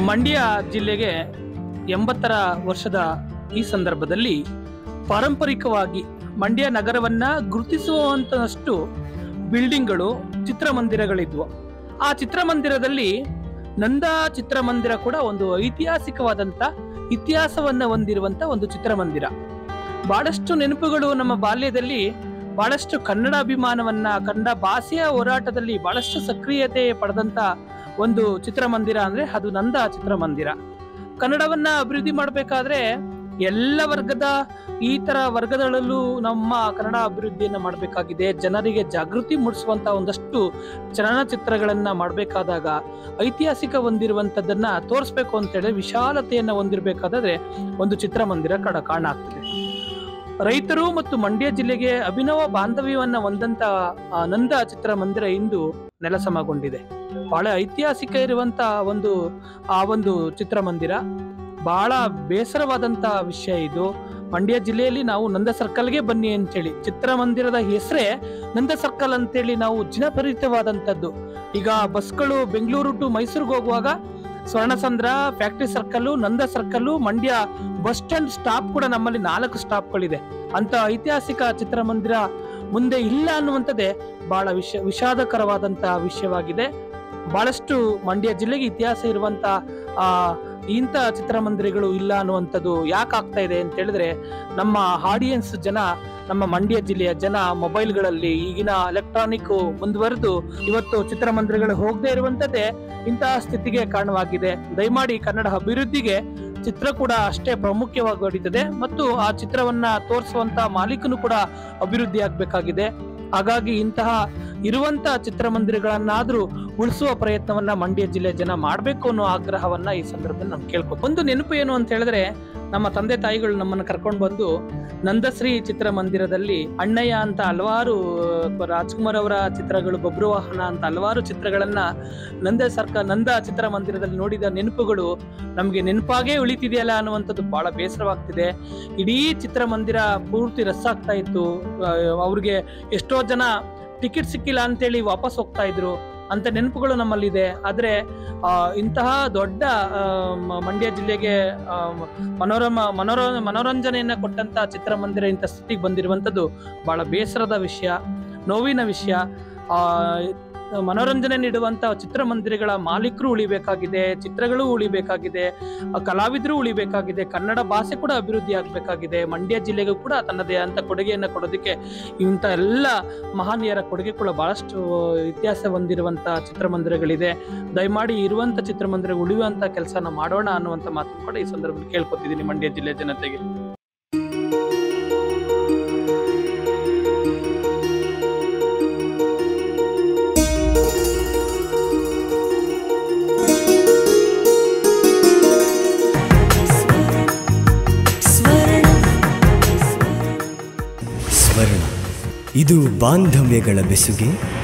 ಮಂಡ್ಯ ಜಿಲ್ಲೆಗೆ ಎಂಬತ್ತರ ವರ್ಷದ ಈ ಸಂದರ್ಭದಲ್ಲಿ ಪಾರಂಪರಿಕವಾಗಿ ಮಂಡ್ಯ ನಗರವನ್ನ ಗುರುತಿಸುವಂತಷ್ಟು ಬಿಲ್ಡಿಂಗ್ಗಳು ಚಿತ್ರಮಂದಿರಗಳಿದ್ವು ಆ ಚಿತ್ರಮಂದಿರದಲ್ಲಿ ನಂದ ಚಿತ್ರಮಂದಿರ ಕೂಡ ಒಂದು ಐತಿಹಾಸಿಕವಾದಂತ ಇತಿಹಾಸವನ್ನ ಹೊಂದಿರುವಂತ ಒಂದು ಚಿತ್ರಮಂದಿರ ಬಹಳಷ್ಟು ನೆನಪುಗಳು ನಮ್ಮ ಬಾಲ್ಯದಲ್ಲಿ ಬಹಳಷ್ಟು ಕನ್ನಡ ಅಭಿಮಾನವನ್ನ ಕನ್ನಡ ಭಾಷೆಯ ಹೋರಾಟದಲ್ಲಿ ಬಹಳಷ್ಟು ಸಕ್ರಿಯತೆ ಪಡೆದಂತ ಒಂದು ಚಿತ್ರಮಂದಿರ ಅಂದ್ರೆ ಅದು ನಂದ ಚಿತ್ರಮಂದಿರ ಕನ್ನಡವನ್ನ ಅಭಿವೃದ್ಧಿ ಮಾಡಬೇಕಾದ್ರೆ ಎಲ್ಲ ವರ್ಗದ ಈ ತರ ವರ್ಗಗಳಲ್ಲೂ ನಮ್ಮ ಕನ್ನಡ ಅಭಿವೃದ್ಧಿಯನ್ನ ಮಾಡಬೇಕಾಗಿದೆ ಜನರಿಗೆ ಜಾಗೃತಿ ಮೂಡಿಸುವಂತ ಒಂದಷ್ಟು ಚಲನಚಿತ್ರಗಳನ್ನ ಮಾಡಬೇಕಾದಾಗ ಐತಿಹಾಸಿಕ ಹೊಂದಿರುವಂತದ್ದನ್ನ ತೋರಿಸ್ಬೇಕು ಅಂತೇಳಿ ವಿಶಾಲತೆಯನ್ನ ಹೊಂದಿರಬೇಕಾದ್ರೆ ಒಂದು ಚಿತ್ರಮಂದಿರ ಕಡ ಕಾರಣ ಆಗ್ತದೆ ರೈತರು ಮತ್ತು ಮಂಡ್ಯ ಜಿಲ್ಲೆಗೆ ಅಭಿನವ ಬಾಂಧವ್ಯವನ್ನ ಹೊಂದಂತ ಆ ನಂದ ಚಿತ್ರಮಂದಿರ ಇಂದು ನೆಲಸಮಗೊಂಡಿದೆ ಬಹಳ ಐತಿಹಾಸಿಕ ಇರುವಂತ ಒಂದು ಆ ಒಂದು ಚಿತ್ರಮಂದಿರ ಬಹಳ ಬೇಸರವಾದಂತ ವಿಷಯ ಇದು ಮಂಡ್ಯ ಜಿಲ್ಲೆಯಲ್ಲಿ ನಾವು ನಂದ ಸರ್ಕಲ್ಗೆ ಬನ್ನಿ ಅಂತೇಳಿ ಚಿತ್ರಮಂದಿರದ ಹೆಸರೇ ನಂದ ಸರ್ಕಲ್ ಅಂತೇಳಿ ನಾವು ಜನಪರಿತವಾದಂಥದ್ದು ಈಗ ಬಸ್ಗಳು ಬೆಂಗಳೂರು ಟು ಮೈಸೂರಿಗೆ ಹೋಗುವಾಗ Swarnasandra factory circle Nanda circle Mandya bus stand stop ಕೂಡ ನಮ್ಮಲ್ಲಿ ನಾಲ್ಕು ಸ್ಟಾಪ್ಗಳಿದೆ ಅಂತ ಐತಿಹಾಸಿಕ ಚಿತ್ರಮಂದಿರ ಮುಂದೆ ಇಲ್ಲ ಅನ್ನುವಂಥದ್ದೇ ಬಹಳ ವಿಷ ವಿಷಾದಕರವಾದಂತ ವಿಷಯವಾಗಿದೆ ಬಹಳಷ್ಟು ಮಂಡ್ಯ ಜಿಲ್ಲೆಗೆ ಇತಿಹಾಸ ಇರುವಂತ ಆ ಇಂಥ ಚಿತ್ರಮಂದಿರಗಳು ಇಲ್ಲ ಅನ್ನುವಂಥದ್ದು ಯಾಕೆ ಆಗ್ತಾ ಇದೆ ಅಂತ ಹೇಳಿದ್ರೆ ನಮ್ಮ ಆಡಿಯನ್ಸ್ ಜನ ನಮ್ಮ ಮಂಡ್ಯ ಜಿಲ್ಲೆಯ ಜನ ಮೊಬೈಲ್ಗಳಲ್ಲಿ ಈಗಿನ ಎಲೆಕ್ಟ್ರಾನಿಕ್ ಮುಂದುವರೆದು ಇವತ್ತು ಚಿತ್ರಮಂದಿರಗಳು ಹೋಗದೆ ಇರುವಂತದ್ದೇ ಇಂತಹ ಸ್ಥಿತಿಗೆ ಕಾರಣವಾಗಿದೆ ದಯಮಾಡಿ ಕನ್ನಡ ಅಭಿವೃದ್ಧಿಗೆ ಚಿತ್ರ ಕೂಡ ಅಷ್ಟೇ ಪ್ರಾಮುಖ್ಯವಾಗಿ ಹೊಡಿತದೆ ಮತ್ತು ಆ ಚಿತ್ರವನ್ನ ತೋರಿಸುವಂತ ಮಾಲೀಕನು ಕೂಡ ಅಭಿವೃದ್ಧಿ ಆಗ್ಬೇಕಾಗಿದೆ ಹಾಗಾಗಿ ಇಂತಹ ಇರುವಂತ ಚಿತ್ರಮಂದಿರಗಳನ್ನಾದ್ರೂ ಉಳಿಸುವ ಪ್ರಯತ್ನವನ್ನ ಮಂಡ್ಯ ಜಿಲ್ಲೆ ಜನ ಮಾಡಬೇಕು ಅನ್ನೋ ಆಗ್ರಹವನ್ನ ಈ ಸಂದರ್ಭದಲ್ಲಿ ನಾವು ಕೇಳ್ಕೊ ಒಂದು ನೆನಪು ಏನು ಅಂತ ಹೇಳಿದ್ರೆ ನಮ್ಮ ತಂದೆ ತಾಯಿಗಳು ನಮ್ಮನ್ನು ಕರ್ಕೊಂಡು ಬಂದು ನಂದಶ್ರೀ ಚಿತ್ರಮಂದಿರದಲ್ಲಿ ಅಣ್ಣಯ್ಯ ಅಂತ ಹಲವಾರು ಅಹ್, ರಾಜ್ಕುಮಾರ್ ಅವರ ಚಿತ್ರಗಳು ಬಬ್ರುವಾಹನ ಅಂತ ಹಲವಾರು ಚಿತ್ರಗಳನ್ನ ನಂದ ಸರ್ಕ ನಂದ ಚಿತ್ರಮಂದಿರದಲ್ಲಿ ನೋಡಿದ ನೆನಪುಗಳು ನಮಗೆ ನೆನಪಾಗೇ ಉಳಿತಿದೆಯಲ್ಲ ಅನ್ನುವಂಥದ್ದು ಬಹಳ ಬೇಸರವಾಗ್ತಿದೆ ಇಡೀ ಚಿತ್ರಮಂದಿರ ಪೂರ್ತಿ ರಸ್ಸಾಗ್ತಾ ಇತ್ತು ಅಹ್, ಅವ್ರಿಗೆ ಎಷ್ಟೋ ಜನ ಟಿಕೆಟ್ ಸಿಕ್ಕಿಲ್ಲ ಅಂತೇಳಿ ವಾಪಸ್ ಹೋಗ್ತಾ ಇದ್ರು ಅಂತ ನೆನಪುಗಳು ನಮ್ಮಲ್ಲಿದೆ ಆದ್ರೆ ಆ, ಇಂತಹ ದೊಡ್ಡ ಆ, ಮ- ಮಂಡ್ಯ ಜಿಲ್ಲೆಗೆ ಆ, ಮ- ಮನೋರಮ ಮನೋರ ಮನೋರಂಜನೆಯನ್ನ ಕೊಟ್ಟಂತ ಚಿತ್ರಮಂದಿರ ಇಂಥ ಸ್ಥಿತಿಗೆ ಬಂದಿರುವಂತದ್ದು ಬಹಳ ಬೇಸರದ ವಿಷಯ ನೋವಿನ ವಿಷಯ ಆ ಮನೋರಂಜನೆ ನೀಡುವಂತ ಚಿತ್ರಮಂದಿರಗಳ ಮಾಲೀಕರು ಉಳಿಬೇಕಾಗಿದೆ ಚಿತ್ರಗಳು ಉಳಿಬೇಕಾಗಿದೆ ಆ, ಕಲಾವಿದರು ಉಳಿಬೇಕಾಗಿದೆ ಕನ್ನಡ ಭಾಷೆ ಕೂಡ ಅಭಿವೃದ್ಧಿ ಆಗಬೇಕಾಗಿದೆ ಮಂಡ್ಯ ಜಿಲ್ಲೆಗೂ ಕೂಡ ತನ್ನದೇ ಅಂತ ಕೊಡುಗೆಯನ್ನ ಕೊಡೋದಕ್ಕೆ ಇಂಥ ಎಲ್ಲ ಮಹನೀಯರ ಕೊಡುಗೆ ಕೂಡ ಬಹಳಷ್ಟು ಇತಿಹಾಸ ಹೊಂದಿರುವಂತ ಚಿತ್ರಮಂದಿರಗಳಿದೆ ದಯಮಾಡಿ ಇರುವಂತ ಚಿತ್ರಮಂದಿರ ಉಳಿಯುವಂತ ಕೆಲಸನ ಮಾಡೋಣ ಅನ್ನುವಂತ ಮಾತು ಕೂಡ ಈ ಸಂದರ್ಭದಲ್ಲಿ ಕೇಳ್ಕೊತಿದ್ದೀನಿ ಮಂಡ್ಯ ಜಿಲ್ಲೆ ಜನತೆಗೆ ಸ್ವರ್ಣ ಇದು ಬಾಂಧವ್ಯಗಳ ಬೆಸುಗೆ